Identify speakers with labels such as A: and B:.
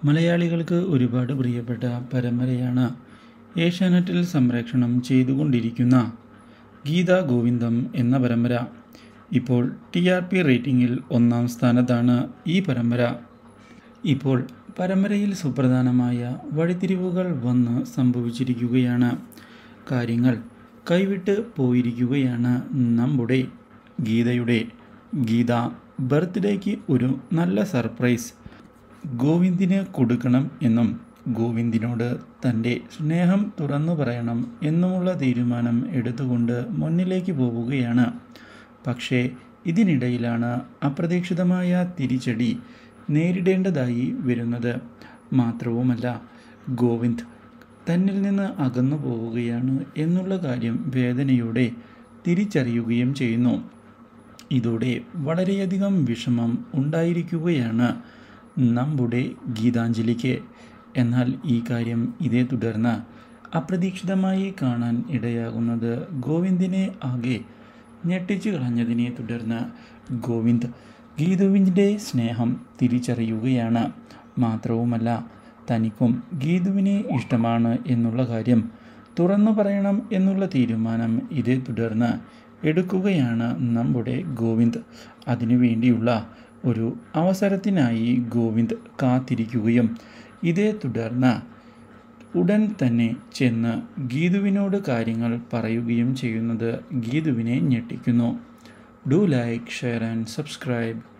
A: മലയാളികൾക്ക് ഒരുപാട് പ്രിയപ്പെട്ട പരമ്പരയാണ് ഏഷ്യാനെറ്റിൽ സംപ്രേഷണം ചെയ്തുകൊണ്ടിരിക്കുന്ന ഗീതാ ഗോവിന്ദം എന്ന പരമ്പര ഇപ്പോൾ ടി ആർ പി റേറ്റിംഗിൽ ഒന്നാം സ്ഥാനത്താണ് ഈ പരമ്പര ഇപ്പോൾ പരമ്പരയിൽ സുപ്രധാനമായ വഴിത്തിരിവുകൾ വന്ന് സംഭവിച്ചിരിക്കുകയാണ് കാര്യങ്ങൾ കൈവിട്ട് പോയിരിക്കുകയാണ് നമ്മുടെ ഗീതയുടെ ഗീത ബർത്ത്ഡേക്ക് ഒരു നല്ല സർപ്രൈസ് ഗോവിന്ദിന് കൊടുക്കണം എന്നും ഗോവിന്ദിനോട് തൻ്റെ സ്നേഹം തുറന്നു പറയണം എന്നുമുള്ള തീരുമാനം എടുത്തുകൊണ്ട് മുന്നിലേക്ക് പോവുകയാണ് പക്ഷേ ഇതിനിടയിലാണ് അപ്രതീക്ഷിതമായ തിരിച്ചടി നേരിടേണ്ടതായി വരുന്നത് മാത്രവുമല്ല ഗോവിന്ദ് തന്നിൽ നിന്ന് അകന്നു പോവുകയാണ് എന്നുള്ള കാര്യം വേദനയോടെ തിരിച്ചറിയുകയും ചെയ്യുന്നു ഇതോടെ വളരെയധികം വിഷമം ഉണ്ടായിരിക്കുകയാണ് നമ്മുടെ ഗീതാഞ്ജലിക്ക് എന്നാൽ ഈ കാര്യം ഇതേ തുടർന്ന് അപ്രതീക്ഷിതമായി കാണാൻ ഇടയാകുന്നത് ഗോവിന്ദിനെ ആകെ ഞെട്ടിച്ചു കളഞ്ഞതിനെ തുടർന്ന് ഗോവിന്ദ് ഗീതുവിൻ്റെ സ്നേഹം തിരിച്ചറിയുകയാണ് മാത്രവുമല്ല തനിക്കും ഗീതുവിനെ ഇഷ്ടമാണ് എന്നുള്ള കാര്യം തുറന്നു പറയണം എന്നുള്ള തീരുമാനം ഇതേ തുടർന്ന് എടുക്കുകയാണ് നമ്മുടെ ഗോവിന്ദ് അതിനുവേണ്ടിയുള്ള ഒരു അവസരത്തിനായി ഗോവിന്ദ് കാത്തിരിക്കുകയും ഇതേ തുടർന്ന് ഉടൻ തന്നെ ചെന്ന് ഗീതുവിനോട് കാര്യങ്ങൾ പറയുകയും ചെയ്യുന്നത് ഗീതുവിനെ ഞെട്ടിക്കുന്നു do like share and subscribe